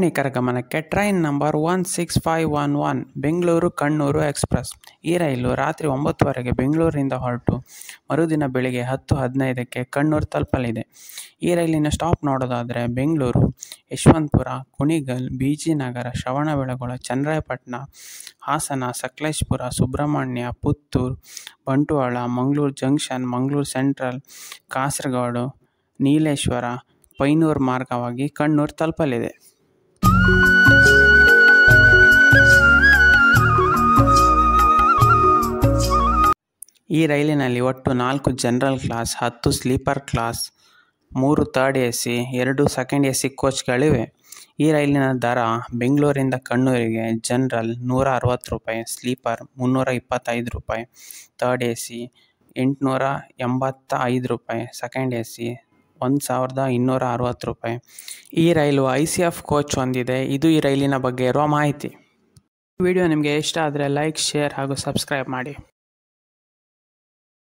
ಪ್ರಯಾಣಿಕರ ಗಮನಕ್ಕೆ train number one six five one one Bengaluru Kannur express ಈ ರೈಲು ರಾತ್ರಿ ಒಂಬತ್ತುವರೆಗೆ ಬೆಂಗಳೂರಿನಿಂದ ಹೊರಟು ಮರುದಿನ ಬೆಳಿಗ್ಗೆ ಹತ್ತು ಹದಿನೈದಕ್ಕೆ ಕಣ್ಣೂರು ತಲುಪಲಿದೆ ಈ ರೈಲಿನ ಸ್ಟಾಪ್ ನೋಡೋದಾದರೆ Bengaluru Yeshwanthpur Kunigal B G Nagar Shravanabelagola Channarayapatna Hassan Sakleshpur Subrahmanya Puttur Bantwal Mangaluru junction Mangaluru central Kasaragod Nileshwar Payyanur ಮಾರ್ಗವಾಗಿ ಕಣ್ಣೂರು ತಲುಪಲಿದೆ ಈ ರೈಲಿನಲ್ಲಿ ಒಟ್ಟು ನಾಲ್ಕು ಜನರಲ್ ಕ್ಲಾಸ್ ಹತ್ತು ಸ್ಲೀಪರ್ ಕ್ಲಾಸ್ ಮೂರು ತರ್ಡ್ ಎ ಸಿ ಎರಡು ಸೆಕೆಂಡ್ ಎ ಸಿ ಕೋಚ್ಗಳಿವೆ ಈ ರೈಲಿನ ದರ ಬೆಂಗಳೂರಿಂದ ಕಣ್ಣೂರಿಗೆ ಜನರಲ್ ನೂರ ಅರವತ್ತು ರೂಪಾಯಿ ಸ್ಲೀಪರ್ ಮುನ್ನೂರ ಇಪ್ಪತ್ತೈದು ರೂಪಾಯಿ ತರ್ಡ್ ಎ ಸಿ ಎಂಟುನೂರ ಎಂಬತ್ತ ಐದು ರೂಪಾಯಿ ಸೆಕೆಂಡ್ ಎ ಸಿ ಒಂದು ಸಾವಿರದ ಇನ್ನೂರ ಅರವತ್ತು ರೂಪಾಯಿ ಈ ರೈಲು ಐ ಸಿ ಎಫ್ ಕೋಚ್ ಹೊಂದಿದೆ ಇದು ಈ ರೈಲಿನ ಬಗ್ಗೆ ಇರುವ ಮಾಹಿತಿ ವಿಡಿಯೋ ನಿಮಗೆ ಇಷ್ಟ ಆದರೆ ಲೈಕ್ ಶೇರ್ ಹಾಗೂ ಸಬ್ಸ್ಕ್ರೈಬ್ ಮಾಡಿ